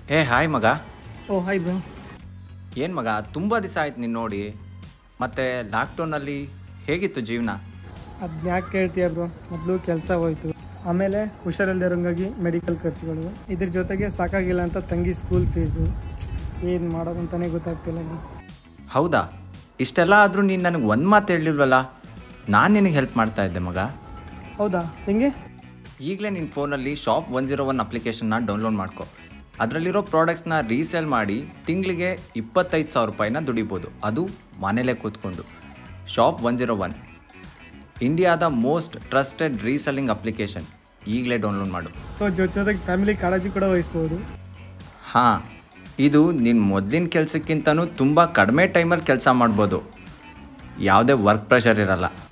ಏ ಹಾಯ್ ಮಗ ಓ hi bro ಏನು ಮಗ ತುಂಬ ದಿವಸ ಆಯ್ತು ನೀನು ನೋಡಿ ಮತ್ತು ಲಾಕ್ಡೌನಲ್ಲಿ ಹೇಗಿತ್ತು ಜೀವನ ಅದನ್ನ ಯಾಕೆ ಕೇಳ್ತೀಯ ಬ್ರೋ ಮೊದಲು ಕೆಲಸ ಹೋಯ್ತು ಆಮೇಲೆ ಹುಷಾರಿಲ್ದಿರೋಂಗಾಗಿ ಮೆಡಿಕಲ್ ಖರ್ಚುಗಳು ಇದ್ರ ಜೊತೆಗೆ ಸಾಕಾಗಿಲ್ಲ ಅಂತ ತಂಗಿ ಸ್ಕೂಲ್ ಫೀಸು ಏನು ಮಾಡೋದು ಅಂತಲೇ ಗೊತ್ತಾಗ್ತಿಲ್ಲ ಬ್ರೋ ಹೌದಾ ಇಷ್ಟೆಲ್ಲ ಆದರೂ ನೀನು ನನಗೆ ಒಂದು ಮಾತು ಹೇಳಿಲ್ವಲ್ಲ ನಾನು ನಿನಗೆ ಹೆಲ್ಪ್ ಮಾಡ್ತಾ ಇದ್ದೆ ಮಗ ಹೌದಾ ಹೆಂಗೆ ಈಗಲೇ ನಿನ್ನ ಫೋನಲ್ಲಿ ಶಾಪ್ ಒನ್ ಜೀರೋ ಒನ್ ಅಪ್ಲಿಕೇಶನ್ನ ಡೌನ್ಲೋಡ್ ಮಾಡ್ಕೊ ಅದರಲ್ಲಿರೋ ಪ್ರಾಡಕ್ಟ್ಸ್ನ ರೀಸೇಲ್ ಮಾಡಿ ತಿಂಗಳಿಗೆ ಇಪ್ಪತ್ತೈದು ಸಾವಿರ ರೂಪಾಯಿನ ದುಡಿಬೋದು ಅದು ಮನೇಲೇ ಕೂತ್ಕೊಂಡು ಶಾಪ್ ಒನ್ ಜೀರೋ ಒನ್ ಇಂಡಿಯಾದ ಮೋಸ್ಟ್ ಟ್ರಸ್ಟೆಡ್ ರೀಸೆಲ್ಲಿಂಗ್ ಅಪ್ಲಿಕೇಶನ್ ಈಗಲೇ ಡೌನ್ಲೋಡ್ ಮಾಡು ಸೊ ಜೊತೆ ಜೊತೆಗೆ ಫ್ಯಾಮಿಲಿ ಕಾಳಜಿ ಕೂಡ ವಹಿಸ್ಬೋದು ಹಾಂ ಇದು ನಿನ್ನ ಮೊದಲಿನ ಕೆಲಸಕ್ಕಿಂತನೂ ತುಂಬ ಕಡಿಮೆ ಟೈಮಲ್ಲಿ ಕೆಲಸ ಮಾಡ್ಬೋದು ಯಾವುದೇ ವರ್ಕ್ ಪ್ರೆಷರ್ ಇರಲ್ಲ